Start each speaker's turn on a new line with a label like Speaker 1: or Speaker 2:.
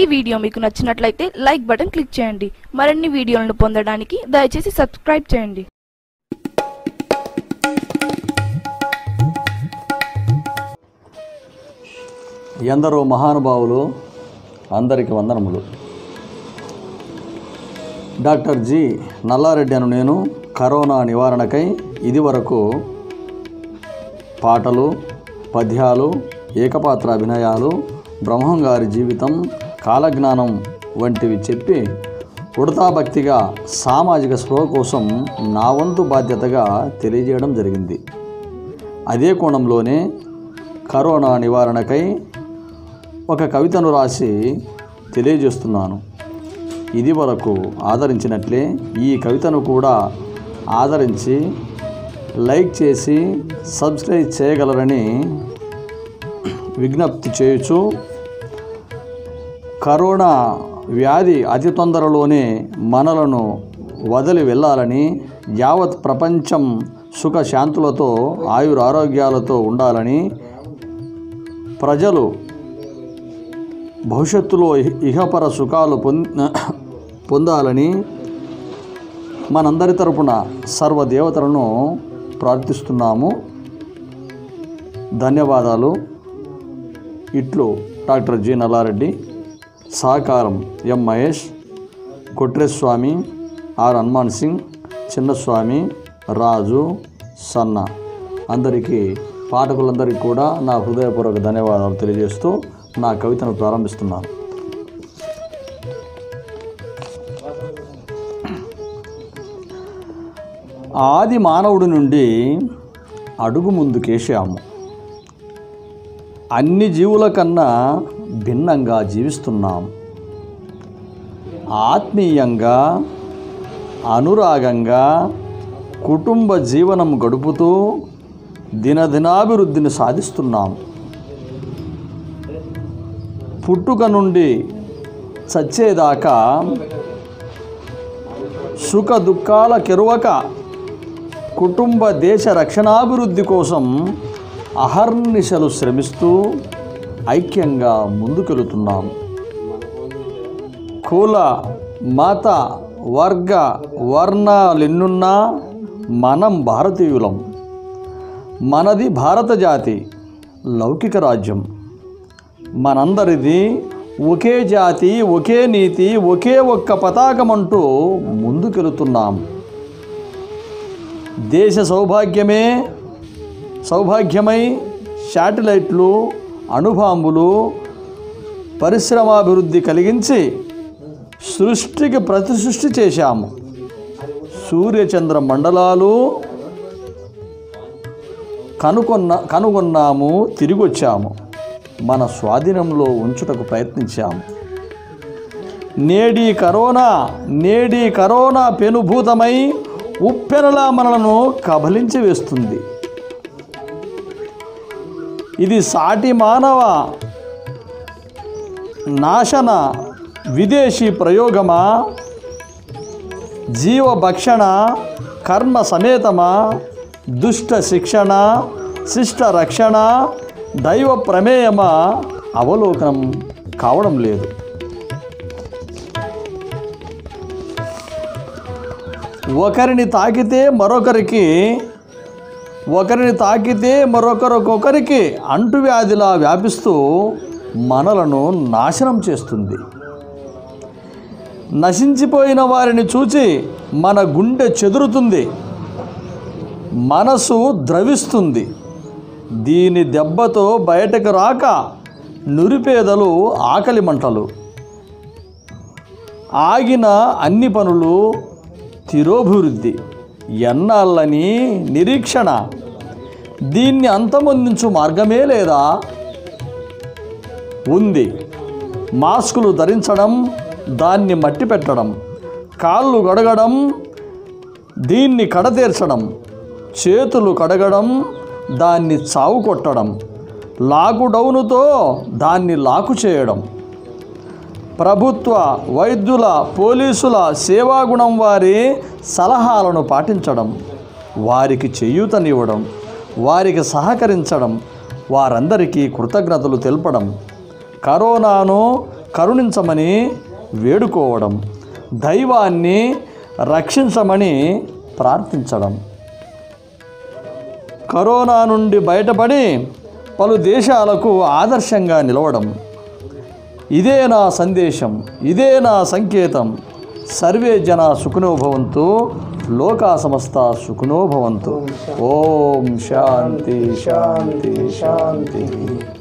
Speaker 1: ఈ వీడియో మీకు నచ్చినట్లయితే లైక్ బటన్ క్లిక్ చేయండి మరిన్ని వీడియోలను పొందడానికి దయచేసి సబ్స్క్రైబ్ చేయండి
Speaker 2: ఎందరో మహానుభావులు అందరికి వందనములు డాక్టర్ జి నల్లారెడ్డి అను నేను కరోనా నివారణకై ఇదివరకు పాటలు పద్యాలు ఏకపాత్ర అభినయాలు బ్రహ్మం గారి జీవితం కాలజ్ఞానం వంటివి చెప్పి ఉడతా భక్తిగా సామాజిక స్పృహ కోసం నా వంతు బాధ్యతగా తెలియజేయడం జరిగింది అదే కోణంలోనే కరోనా నివారణకై ఒక కవితను రాసి తెలియజేస్తున్నాను ఇది వరకు ఆదరించినట్లే ఈ కవితను కూడా ఆదరించి లైక్ చేసి సబ్స్క్రైబ్ చేయగలరని విజ్ఞప్తి చేయొచ్చు కరోనా వ్యాధి అతి తొందరలోనే మనలను వదిలి వెళ్ళాలని యావత్ ప్రపంచం సుఖ శాంతులతో ఆయురారోగ్యాలతో ఉండాలని ప్రజలు భవిష్యత్తులో ఇహ- ఇహపర సుఖాలు పొంద పొందాలని మనందరి తరపున సర్వదేవతలను ప్రార్థిస్తున్నాము ధన్యవాదాలు ఇట్లు డాక్టర్ జి నల్లారెడ్డి సహకారం ఎం మహేష్ కొట్రేస్వామి ఆర్ హనుమాన్ సింగ్ చిన్నస్వామి రాజు సన్న అందరికీ పాఠకులందరికీ కూడా నా హృదయపూర్వక ధన్యవాదాలు తెలియజేస్తూ నా కవితను ప్రారంభిస్తున్నాను ఆది మానవుడి నుండి అడుగు ముందుకేసాము అన్ని జీవుల కన్నా భిన్నంగా జీవిస్తున్నాం ఆత్మీయంగా అనురాగంగా కుటుంబ జీవనం గడుపుతూ దినదినాభివృద్ధిని సాధిస్తున్నాం పుట్టుక నుండి చచ్చేదాకా సుఖ దుఃఖాల కెరువక కుటుంబ దేశ రక్షణాభివృద్ధి కోసం అహర్నిశలు శ్రమిస్తూ ఐక్యంగా ముందుకెళుతున్నాం కుల మత వర్గ వర్ణాలెన్నున్నా మనం భారతీయులం మనది భారత జాతి లౌకిక రాజ్యం మనందరిది ఒకే జాతి ఒకే నీతి ఒకే ఒక్క పతాకమంటూ ముందుకెళుతున్నాం దేశ సౌభాగ్యమే సౌభాగ్యమై శాటిలైట్లు అణుబాంబులు పరిశ్రమాభివృద్ధి కలిగించి సృష్టికి ప్రతి సృష్టి చేశాము సూర్యచంద్ర మండలాలు కనుకొన్న కనుగొన్నాము తిరిగి వచ్చాము మన స్వాధీనంలో ఉంచుటకు ప్రయత్నించాము నేడి కరోనా నేడి కరోనా పెనుభూతమై ఉప్పెనలా మనలను కబలించి వేస్తుంది ఇది సాటి మానవ నాశన విదేశీ ప్రయోగమా జీవభక్షణ కర్మ సమేతమా దుష్ట శిక్షణ శిష్ట రక్షణ దైవ ప్రమేయమా అవలోకనం కావడం లేదు ఒకరిని తాకితే మరొకరికి ఒకరిని తాకితే మరొకరికొకరికి అంటువ్యాధిలా వ్యాపిస్తూ మనలను నాశనం చేస్తుంది నశించిపోయిన వారిని చూచి మన గుండె చెదురుతుంది మనసు ద్రవిస్తుంది దీని దెబ్బతో బయటకు రాక నిరుపేదలు ఆకలి మంటలు ఆగిన అన్ని పనులు తిరోభివృద్ధి ఎన్నాళ్ళని నిరీక్షణ దీన్ని అంతమొందించు మార్గమే లేదా ఉంది మాస్కులు ధరించడం దాన్ని మట్టి పెట్టడం కాళ్ళు గడగడం దీన్ని కడతీర్చడం చేతులు కడగడం దాన్ని చావు కొట్టడం లాకుడౌనుతో దాన్ని లాకు చేయడం ప్రభుత్వ వైద్యుల పోలీసుల సేవాగుణం వారి సలహాలను పాటించడం వారికి చేయూతనివ్వడం వారికి సహకరించడం వారందరికీ కృతజ్ఞతలు తెలపడం కరోనాను కరుణించమని వేడుకోవడం దైవాన్ని రక్షించమని ప్రార్థించడం కరోనా నుండి బయటపడి పలు దేశాలకు ఆదర్శంగా నిలవడం ఇదే నా సందేశం ఇదే నా సంకేతం సర్వే జన సుఖనోభవంతు లోకా సమస్త సుఖనోభవంతు ఓం శాంతి శాంతి శాంతి